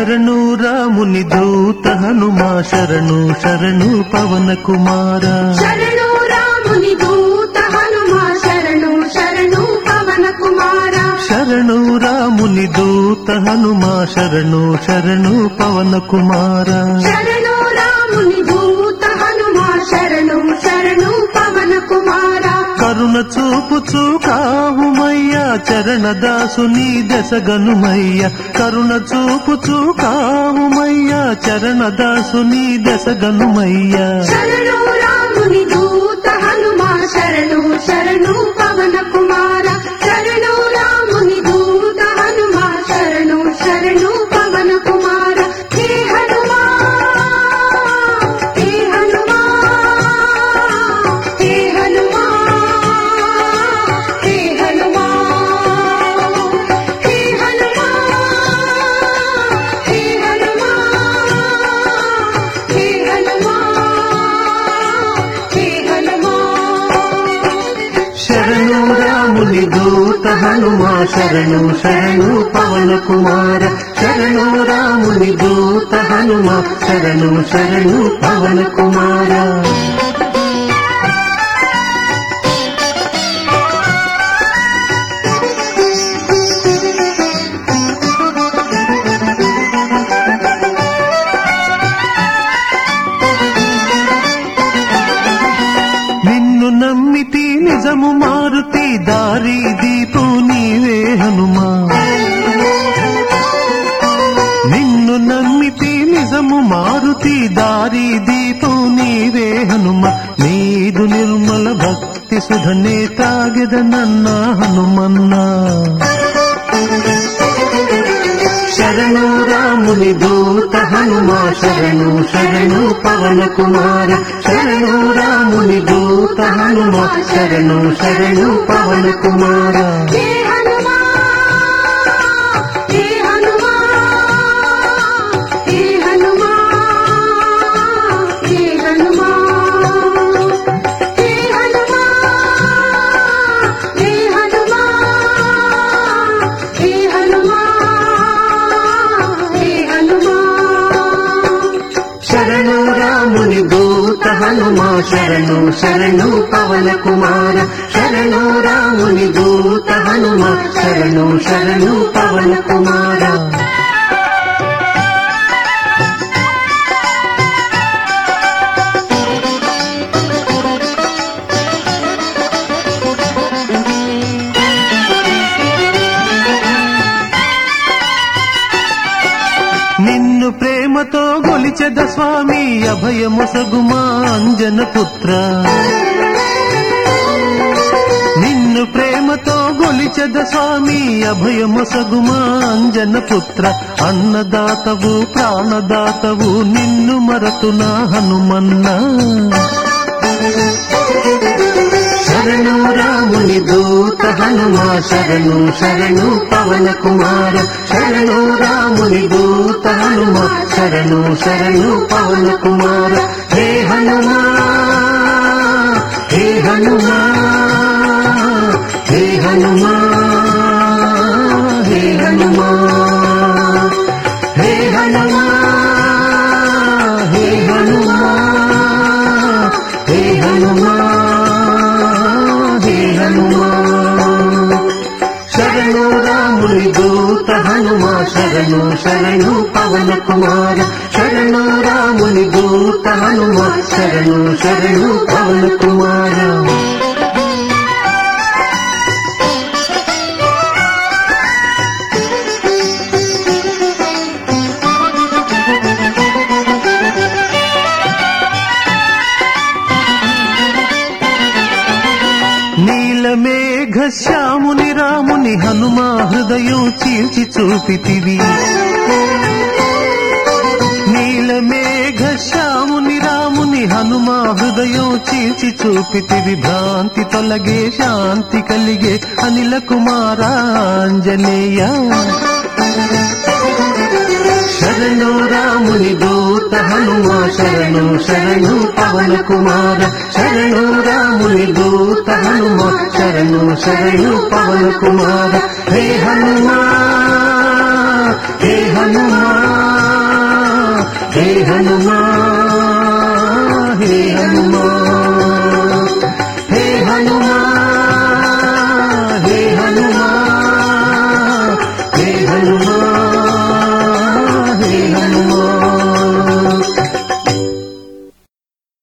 శరణు రాముని దూత హనుమా శరణు శరణు పవన కుమార శరణు రాముని దూత హనుమా శరణు శరణు పవన కుమార శరణు రాముని దూత హనుమా శరణు శరణు పవన కుమార శరణు రాముని దూత హనుమా శరణు శరణు పవన కుమార కరుణ చూపుచు కావుమయ్యా చరణదాసుని దశగనుమయ్య కరుణ చూపుచు కావుమయ్యా చరణదాసుని దశగనుమయ్యా శరణు రాముని దూత హనుమా శరణు శరణు పవన కుమార శరణు రాముని దూత హనుమా శరణు శరణు పవన కుమార హే హనుమా హే హనుమా హే హనుమా హే హనుమా హే హనుమా హే హనుమా హే హనుమా హే హనుమా శరణు రాముని దూత హనుమా శరణు శరణు పవన కుమార శరణు రాముని దూత హనుమా శరణు శరణు పవన కుమార నిన్ను నమ్మితి నిజము మారుతి దారి దీపు నీవే హనుమా నిన్ను నమ్మితి నిజము మారుతి దారి దీపు నీవే హనుమ నీదు నిర్మల భక్తి సుధనే తాగెద నన్న హనుమన్నా శరణు రాముని దూత హనుమా శరణు శరణు పవన కుమార శరణు రాముని దూత హనుమా శరణు శరణు పవన కుమార హే హనుమా హే హనుమా హే హనుమా హే హనుమా హే హనుమా హే హనుమా హే హనుమా హే హనుమా శరణు రాముని దూత హనుమా శరణు శరణు పవన కుమార శరణు రాముని దూత హనుమా శరణు శరణు పవన కుమార నిన్ను ప్రేమతో గొలిచెద స్వామి అభయముసగుమా అంజన పుత్ర నిన్ను ప్రేమతో గొలిచెద స్వామి అభయముసగుమా అంజన పుత్ర అన్నదాతవు ప్రాణదాతవు నిన్ను మరతునా హనుమన్నా శరణు రాముని దూత హనుమా శరణు శరణు పవన కుమార శరణు రాముని దూత హనుమా శరణు శరణు పవన కుమార హే హనుమా హే హనుమా హే హనుమా హే హనుమా హే హనుమా హే హనుమా హే హనుమా హే హనుమా శరణు రాముని దూత హనుమా శరణు శరణు పవన కుమార శరణు రాముని దూత హనుమా శరణు శరణు పవన కుమార నీలమేఘ శ్యాముని రాముని హనుమా హృదయం చీల్చి చూపితివి నీలమేఘ శ్యాముని రాముని హనుమా హృదయం చీల్చి చూపితివి భ్రాంతి తొలగే శాంతి కలిగే అనిల కుమారాంజనేయ శరణు రాముని దూత హనుమా శరణు శరణు పవన కుమార శరణు రాముని దూత హనుమా శరణు శరణు పవన కుమార హే హనుమా హే హనుమా